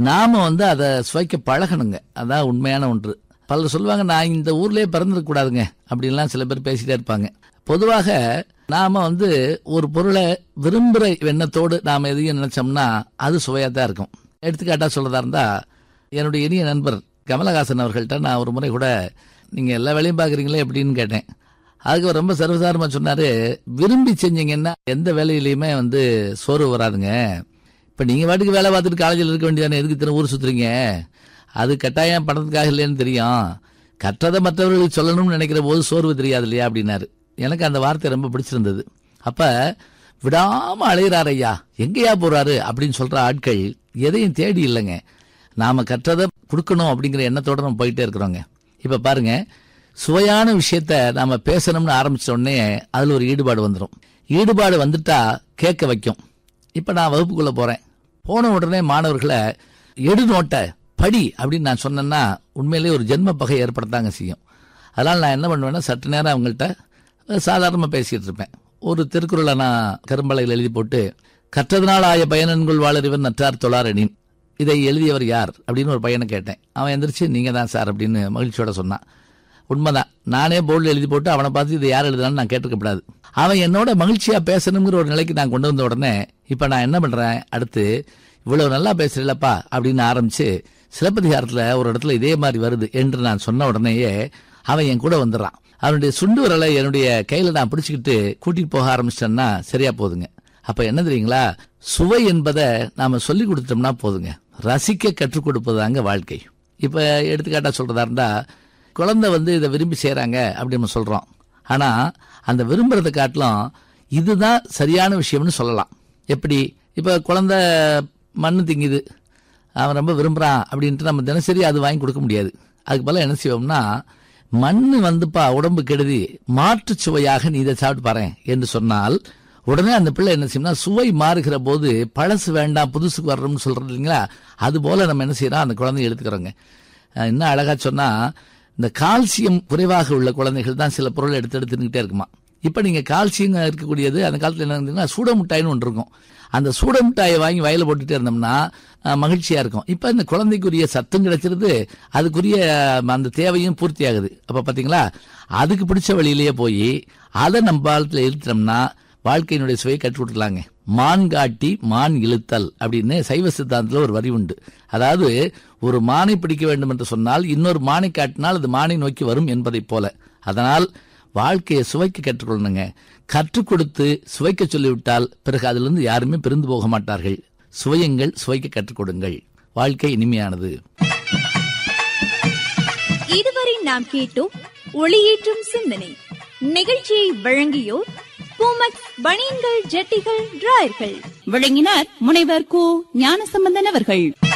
நாம வந்து அதை சுவைக்க பழகணுங்க அதான் உண்மையான ஒன்று பலர் சொல்லுவாங்க நான் இந்த ஊர்லயே பிறந்திருக்க கூடாதுங்க அப்படின்லாம் சில பேர் பேசிட்டே இருப்பாங்க பொதுவாக நாம வந்து ஒரு பொருளை விரும்புகிற எண்ணத்தோடு நாம் எதையும் நினைச்சோம்னா அது சுவையாக தான் இருக்கும் எடுத்துக்காட்டா சொல்றதா இருந்தா என்னுடைய இனிய நண்பர் கமலஹாசன் அவர்கள்ட்ட நான் ஒரு முறை கூட நீங்க எல்லா வேலையும் பார்க்குறீங்களே எப்படின்னு கேட்டேன் அதுக்கு அவர் ரொம்ப சர்வசாதாரமா சொன்னாரு விரும்பி செஞ்சீங்கன்னா எந்த வேலையிலையுமே வந்து சோர்வு வராதுங்க இப்ப நீங்க வாட்டுக்கு வேலை பார்த்துட்டு காலேஜில் இருக்க வேண்டியதானே எதுக்கு இத்தனை ஊர் சுத்துறீங்க அது கட்டாயம் பணத்துக்காக இல்லைன்னு தெரியும் கற்றதை மற்றவர்களுக்கு சொல்லணும்னு நினைக்கிற போது சோர்வு தெரியாது இல்லையா அப்படின்னாரு எனக்கு அந்த வார்த்தை ரொம்ப பிடிச்சிருந்தது அப்ப விடாம அலையிறார் ஐயா எங்கேயா போறாரு அப்படின்னு சொல்ற ஆட்கள் எதையும் தேடி இல்லைங்க நாம கற்றதை கொடுக்கணும் அப்படிங்கிற எண்ணத்தோட நம்ம போயிட்டே இருக்கிறோங்க இப்ப பாருங்க சுவையான விஷயத்த நாம பேசணும்னு ஆரம்பிச்ச உடனே அதுல ஒரு ஈடுபாடு வந்துடும் ஈடுபாடு வந்துட்டா கேட்க வைக்கும் இப்ப நான் வகுப்புக்குள்ள போறேன் போன உடனே மாணவர்களை எடு நோட்டை படி அப்படின்னு நான் சொன்னேன்னா உண்மையிலேயே ஒரு ஜென்ம பகை ஏற்படத்தாங்க செய்யும் அதனால நான் என்ன பண்ணுவேன்னா சற்று நேரம் அவங்கள்ட்ட சாதாரணமாக பேசிட்டு இருப்பேன் ஒரு திருக்குறளை நான் கரும்பலையில் எழுதி போட்டு கற்றதனால் ஆய பயனன்குள் வாழறிவன் நற்றார் தொழாரெனின் இதை எழுதியவர் யார் அப்படின்னு ஒரு பையனை கேட்டேன் அவன் எந்திரிச்சு நீங்க தான் சார் அப்படின்னு மகிழ்ச்சியோட சொன்னான் உண்மைதான் நானே போர்டில் எழுதி போட்டு அவனை பார்த்து இதை யார் எழுதுனான்னு நான் கேட்டிருக்கப்படாது அவன் என்னோட மகிழ்ச்சியா பேசணுங்கிற ஒரு நிலைக்கு நான் கொண்டு வந்த உடனே இப்ப நான் என்ன பண்றேன் அடுத்து இவ்வளவு நல்லா பேசுறீங்களப்பா அப்படின்னு ஆரம்பிச்சு சிலப்பதிகாரத்துல ஒரு இடத்துல இதே மாதிரி வருது என்று நான் சொன்ன உடனேயே அவன் என் கூட வந்துடுறான் அவனுடைய சுண்டு விரலை என்னுடைய கையில நான் பிடிச்சுக்கிட்டு கூட்டிட்டு போக ஆரம்பிச்சிட்டேன்னா சரியா போதுங்க அப்ப என்ன தெரியுங்களா சுவை என்பதை நாம சொல்லி கொடுத்தோம்னா போதுங்க ரசிக்க கற்றுக் கொடுப்பதாங்க வாழ்க்கை இப்ப எடுத்துக்காட்டா சொல்றதா இருந்தா குழந்தை வந்து இதை விரும்பி செய்றாங்க அப்படின்னு நம்ம சொல்றோம் ஆனா அந்த விரும்புறதை காட்டிலும் இதுதான் சரியான விஷயம்னு சொல்லலாம் எப்படி இப்ப குழந்தை மண்ணு திங்குது அவன் ரொம்ப விரும்புறான் அப்படின்ட்டு நம்ம தினசரி அது வாங்கி கொடுக்க முடியாது அதுக்கு பதிலா என்ன செய்வோம்னா மண்ணு வந்துப்பா உடம்பு கெடுதி மாற்று சுவையாக நீ இதை சாப்பிட்டு பாரு என்று சொன்னால் உடனே அந்த பிள்ளை என்ன செய்யும்னா சுவை மாறுகிற போது பழசு வேண்டாம் புதுசுக்கு வர்றோம்னு சொல்றது இல்லைங்களா அது போல நம்ம என்ன செய்யறோம் அந்த குழந்தைய எடுத்துக்கிறோங்க அஹ் இன்னும் அழகா சொன்னா இந்த கால்சியம் குறைவாக உள்ள குழந்தைகள் தான் சில பொருள் எடுத்து எடுத்து தின்னுக்கிட்டே இருக்குமா இப்ப நீங்க கால்சியம் இருக்கக்கூடியது அந்த காலத்துல என்ன இருந்ததுன்னா சூட மிட்டாய்னு ஒன்று இருக்கும் அந்த சூட மிட்டாயை வாங்கி வயல போட்டுட்டே இருந்தோம்னா அஹ், மகிழ்ச்சியா இருக்கும் இப்ப இந்த குழந்தைக்குரிய சத்தும் கிடைச்சிருது அதுக்குரிய அஹ், அந்த தேவையும் பூர்த்தி ஆகுது அப்ப பாத்தீங்களா அதுக்கு பிடிச்ச வழியிலேயே போய் அதை நம்ம காலத்துல இழுத்தோம்னா வாழ்க்கையினுடைய சுவையை கற்றுக் கொடுக்கலாங்க மான் காட்டி மான் இழுத்தல் அப்படின்னு சைவ சித்தாந்தத்துல ஒரு வரி உண்டு அதாவது ஒரு மானை பிடிக்க வேண்டும் என்று சொன்னால் இன்னொரு மானை காட்டினால் அது மானை நோக்கி வரும் என்பதைப் போல அதனால் வாழ்க்கையை சுவைக்க கற்றுக்கொள்ளணுங்க கற்றுக் கொடுத்து சுவைக்க சொல்லிவிட்டால் பிறகு அதிலிருந்து யாருமே பிரிந்து போக மாட்டார்கள் சுவையுங்கள் சுவைக்க கற்றுக் கொடுங்கள் வாழ்க்கை இனிமையானது இதுவரை நாம் கேட்டோம் ஒளியேற்றும் சிந்தனை நிகழ்ச்சியை வழங்கியோர் பூமக்ஸ் பனியன்கள் ஜட்டிகள் டிராயர்கள் வழங்கினார் முனைவர் கு ஞானசம்பந்தன் அவர்கள்